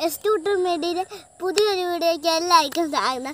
S to to മീഡിയയുടെ പുതിയൊരു വീഡിയോയ്ക്ക് എല്ലാവർക്കും സ്വാഗതം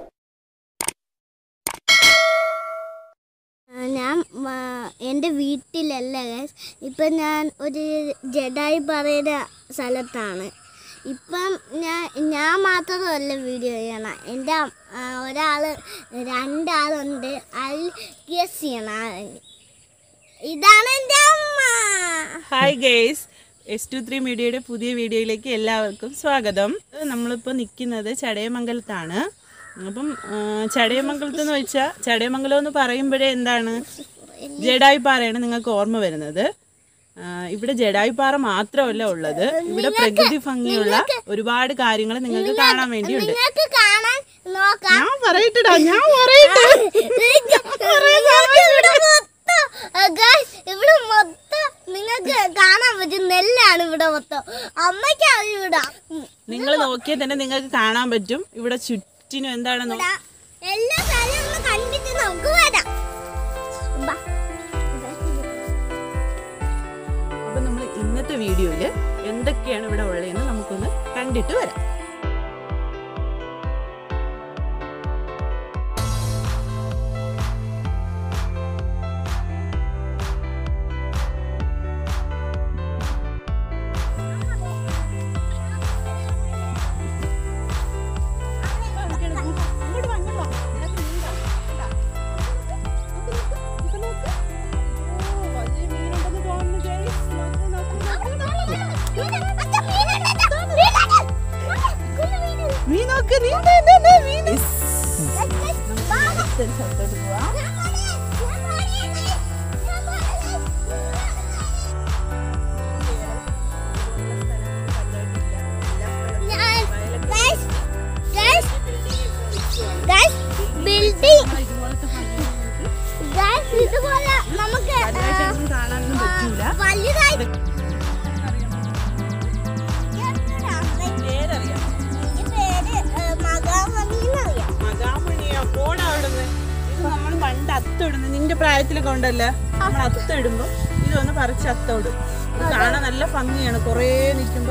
ആ, ഞാൻ ആ, എൻ്റെ വീട്ടിലല്ല ഗൈസ് ഇപ്പം ഞാൻ ഒരു ജഡായി പറയുന്ന സ്ഥലത്താണ് ഇപ്പം ഞാൻ ഞാൻ മാത്രമല്ല വീഡിയോ ചെയ്യണം എൻ്റെ ഒരാൾ രണ്ടാളുണ്ട് അൽ ഗസ് ചെയ്യണം ആള്. ഇതാണ് എൻ്റെ അമ്മ hi guys S two three മീഡിയയുടെ പുതിയ വീഡിയോയിലേക്ക് എല്ലാവർക്കും സ്വാഗതം നമ്മളിപ്പോൾ നിൽക്കുന്നത് ചടയമംഗലത്താണ് അപ്പം ആ, ചടയമംഗലത്ത് എന്ന് വെച്ചാൽ ചടയമംഗലം എന്ന് പറയുമ്പോഴേ എന്താണ് ജഡായി പാറയാണ് നിങ്ങൾക്ക് ഓർമ്മ വരുന്നത് ആ, ഇവിടെ ജഡായി പാറ മാത്രമല്ല ഉള്ളത് ഇവിടെ പ്രകൃതി ഭംഗിയുള്ള ഒരുപാട് കാര്യങ്ങൾ നിങ്ങൾക്ക് കാണാൻ വേണ്ടിയുണ്ട് നിങ്ങൾക്ക് കാണാൻ നോക്കാം ഞാൻ പറയട്ടടാ ഞാൻ പറയട്ടെ നിങ്ങൾക്ക് ഇവിടെ മൊത്തം ആ, guys, ഇവിടെ മൊത്തം നിങ്ങൾക്ക് കാണാൻ പറ്റും നെല്ലാണ് ഇവിടെ മൊത്തം അമ്മയ്ക്കാണ് ഇവിടെ ഉം. നിങ്ങൾ നോക്കിയാൽ തന്നെ നിങ്ങൾക്ക് കാണാൻ പറ്റും ഇവിടെ ചുറ്റിനും എന്താണെന്നോ ഇവിടെ എല്ലാ സ്ഥലവും ഒന്ന് കണ്ടിട്ട് നമുക്ക് വരാം ബാ. അപ്പൊ നമ്മൾ ഇന്നത്തെ വീഡിയോയിൽ എന്തൊക്കെയാണ് ഇവിടെ ഉള്ളതെന്ന് നമുക്കൊന്ന് കണ്ടിട്ട് വരാം അച്ഛാ, മീനുണ്ട് അച്ഛാ, മീനുണ്ട്. കുഞ്ഞു മീനുണ്ട്. നീ നോക്ക് നീ ദേ, ദേ, ദേ, മീൻ. Guys, guys, വാ, വാ. അടുത്തൊരു സ്ഥലത്തോട്ട് പോവാം. ഞാൻ പോണേ, ഞാൻ പോണേ, guys. ഞാൻ പോണേ, ഞാൻ- guys, guys, guys, building, ഇതുപോലത്തെ ഭംഗി guys, ഇതുപോലെ നമുക്ക് ആ, വലുതായിട്ടൊന്നും കാണാനൊന്നും പറ്റൂല വലുതായി പേരറിയാം ഈ പേര് ഏ, മകാമണി എന്നറിയാം മകാമണിയോ പോണ അവിടുന്ന് ഇത് നമ്മൾ പണ്ട് അത്തിടുന്നു നിന്റെ പ്രായത്തിലൊക്കെ ഉണ്ടല്ലോ നമ്മൾ അത്തിടുമ്പോ ഇതൊന്ന് പറിച്ച് അത്തോടും ഇത് കാണാൻ നല്ല ഭംഗിയാണ് കുറേ നിൽക്കുമ്പോ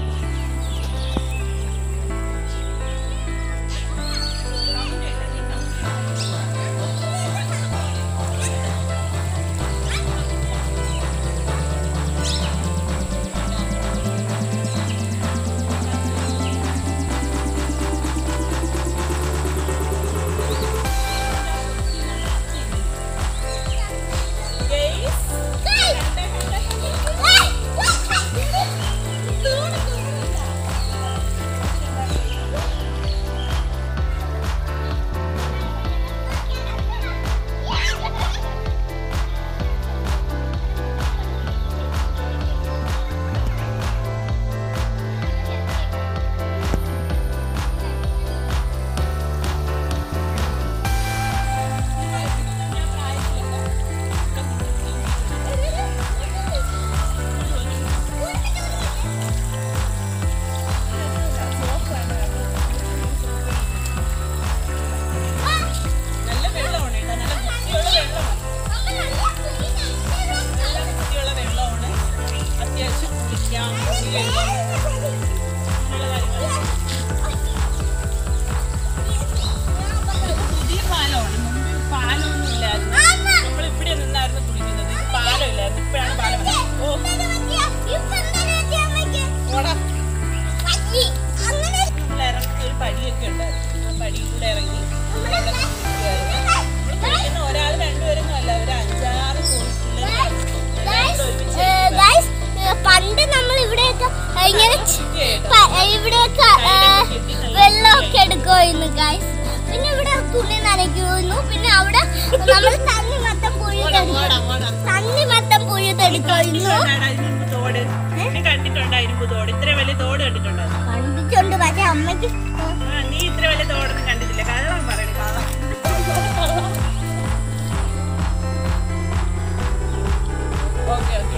നല്ല വെള്ളമാണ് കേട്ടോ നല്ല വൃത്തിയുള്ള വെള്ളം നല്ല വൃത്തിയുള്ള വെള്ളമാണ് അത്യാവശ്യം കുടിക്കാം കുടിക്കാം. അങ്ങനെയുള്ള കാര്യങ്ങൾ. ഇത് പുതിയ പാലമാണ് മുമ്പ് പാലമൊന്നും ഇല്ലായിരുന്നു നമ്മൾ ഇവിടെ നിന്നായിരുന്നു കുളിക്കുന്നത് ഇത് പാലമില്ലായിരുന്നു ഇപ്പോഴാണ് പാലം വന്നത്. ഓ ഓടാ നമ്മൾ ഇറങ്ങുന്ന ഒരു പടിയൊക്കെ ഉണ്ടായിരുന്നു ആ പടിയിൽ കൂടെ ഇറങ്ങി നമ്മൾ അവിടെ കുളിക്കുമായിരുന്നു. നമ്മൾ കുളിക്കുന്ന ഒരാൾ രണ്ടുപേരൊന്നും അല്ല ഒരു അഞ്ചാറ് Guys, ഏ, പണ്ട് നമ്മൾ ഇവിടെയൊക്കെ ഇങ്ങനെ ച- പ- ഇവിടെയൊക്കെ ഏ, വെള്ളമൊക്കെ എടുക്കുമായിരുന്നു ഗൈസ് പിന്നെ ഇവിടെ തുണി നനയ്ക്കുമായിരുന്നു പിന്നെ അവിടെ നമ്മൾ തണ്ണി മത്തം പുഴുതെടുക്കും തണ്ണി മത്തം പുഴുതെടുക്കുമായിരുന്നു തോട് നീ കണ്ടിട്ടുണ്ടോ ഇരുമ്പ് തോട് ഇത്ര വലിയ തോട് കണ്ടിട്ടുണ്ടോ കണ്ടിട്ടുണ്ട് പക്ഷെ അമ്മയ്ക്ക് ആ, നീ ഇത്ര വലിയ തോടൊന്നും കണ്ടിട്ടില്ല കാരണം പറയണേ ഓക്കെ ഓക്കെ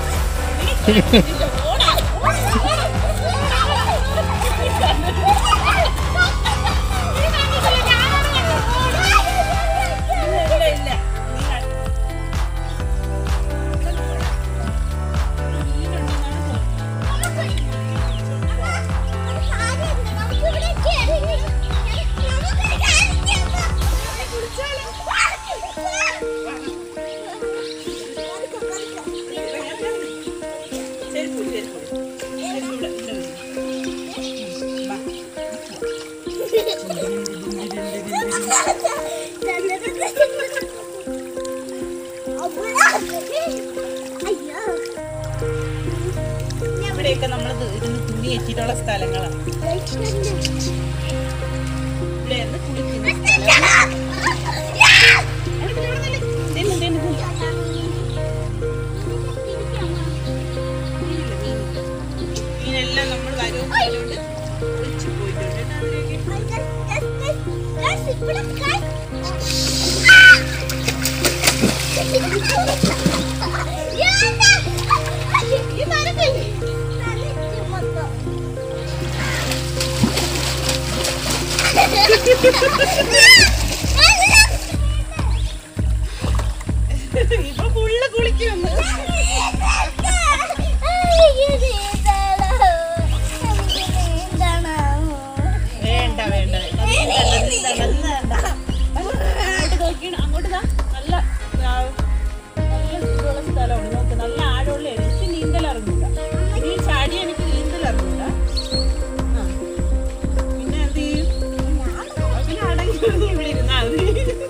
ഇല്ല ഇല്ല നീ കണ്ടോ? മീനുണ്ടെന്നാണ് തോന്നുന്നത്. അയ്യോ ഇവിടെയൊക്കെ നമ്മൾ ഇരുന്ന് തുണി എത്തിയിട്ടുള്ള സ്ഥലങ്ങളാണ് ഇവിടെയായിരുന്നു കുളിക്കുന്ന സ്ഥലം. അവിടെ നില്ല്, അവിടെ നില്ല്. നില്ല്, നില്ല്, നില്ല്. മീനെല്ലാം നമ്മൾ വരവും കൊണ്ട് ഒളിച്ചു പോയിട്ടുണ്ട് കേട്ടോ അതിലേക്ക്. ഇപ്പൊ ഫുള്ള് കുളിക്കുന്നു വേണ്ട വേണ്ട നീന്തണ്ട, നീന്തണ്ട, നീന്തണ്ട. അങ്ങോട്ട് നോക്കിയാണ് അങ്ങോട്ട് ദാ നല്ല ആ, നല്ല ഇതുള്ള സ്ഥലമാണ് നോക്ക് നല്ല ആഴമുള്ള എനിക്ക് നീന്തൽ അറിഞ്ഞൂടാ നീ ചാടി എനിക്ക് നീന്തൽ അറിഞ്ഞൂടാ ആ. പിന്നെ എന്ത് ചെയ്യും പിന്നെ അടങ്ങി ഒതുങ്ങി ഇവിടെ ഇരുന്നാ മതി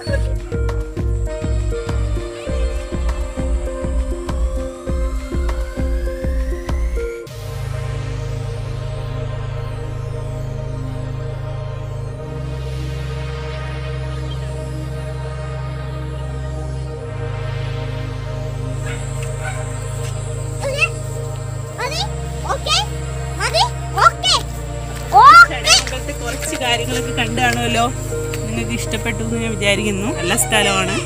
ചടയമംഗലത്തെ കുറച്ച് കാര്യങ്ങളൊക്കെ കണ്ടു കാണുമല്ലോ നിങ്ങൾക്ക് ഇഷ്ടപ്പെട്ടു എന്ന് ഞാൻ വിചാരിക്കുന്നു നല്ല സ്ഥലമാണ്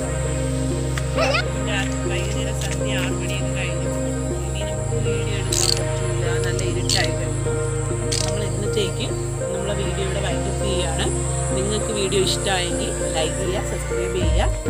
രാ- വൈകുന്നേരം സന്ധ്യ ആറ് മണിയൊക്കെ കഴിഞ്ഞു ഇനി നമുക്ക് വീഡിയോ എടുക്കാൻ പറ്റില്ല നല്ല ഇരുട്ടായി കഴിഞ്ഞു നമ്മൾ ഇന്നത്തേക്ക് നമ്മളെ വീഡിയോ ഇവിടെ വൈൻഡപ്പ് ചെയ്യുകയാണ് നിങ്ങൾക്ക് വീഡിയോ ഇഷ്ടമായെങ്കിൽ ലൈക്ക് ചെയ്യുക സബ്സ്ക്രൈബ് ചെയ്യുക